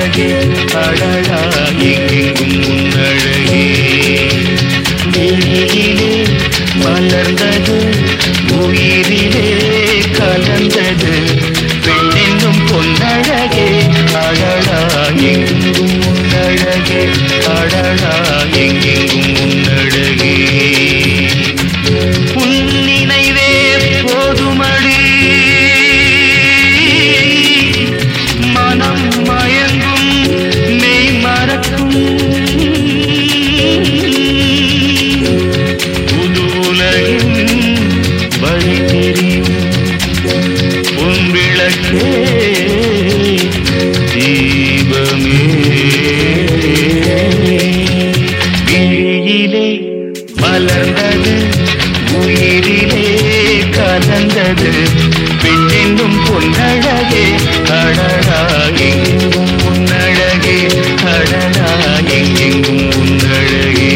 உன்னழகே அழகா எங்கெங்கும் உன்னழகே வெளியிலே மலர்ந்தது உயிரிலே கலந்தது பெண்ணென்னும் பொன்னழகே அழகா எங்கும் உன்னழகே அழகா எங்கெங்கும் உன்னழகே உன் நினைவே போதுமடி மனம் மயங்கும் மெய் மறக்கும் புது உலகின் வழி தெரியும் உன் விளக்கே தீபமே விழியிலே மலர்ந்தது உயிரிலே கலந்தது பெண்ணெங்கும் பொன்னழகே அழகா எங்கும் உன்னழகே அழகா எங்கெங்கும் உன்னழகே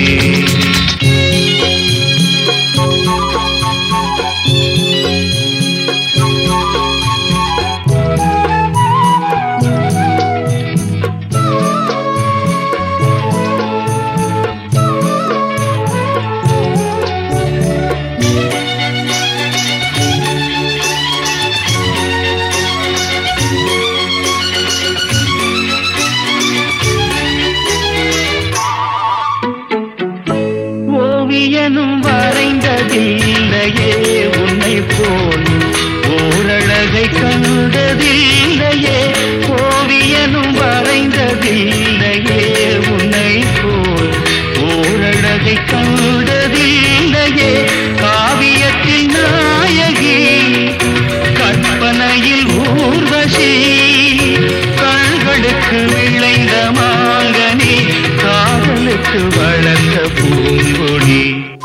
ஓவியனும் வரைந்ததில்லையே உன்னை போல் ஓரழகை கண்டதில்லையே ஓவியனும் வரைந்ததில்லையே உன்னை போல் ஓரழகை கண்டதில்லையே காவியத்தில் நாயகி கற்பனையில் ஊர்வசி கண்களுக்கு விளைந்த மாங்கனி காதலுக்கு வளர்ந்த பூங்கொடி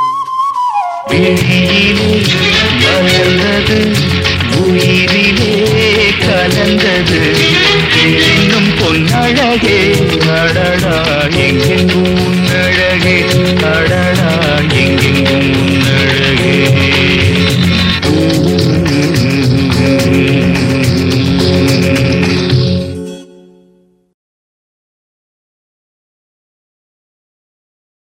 விழியிலே மலர்ந்தது உயிரிலே கலந்தது இன்னும் பொன்னழகே அடடா எங்கெங்கும் உன்னழகே அடடா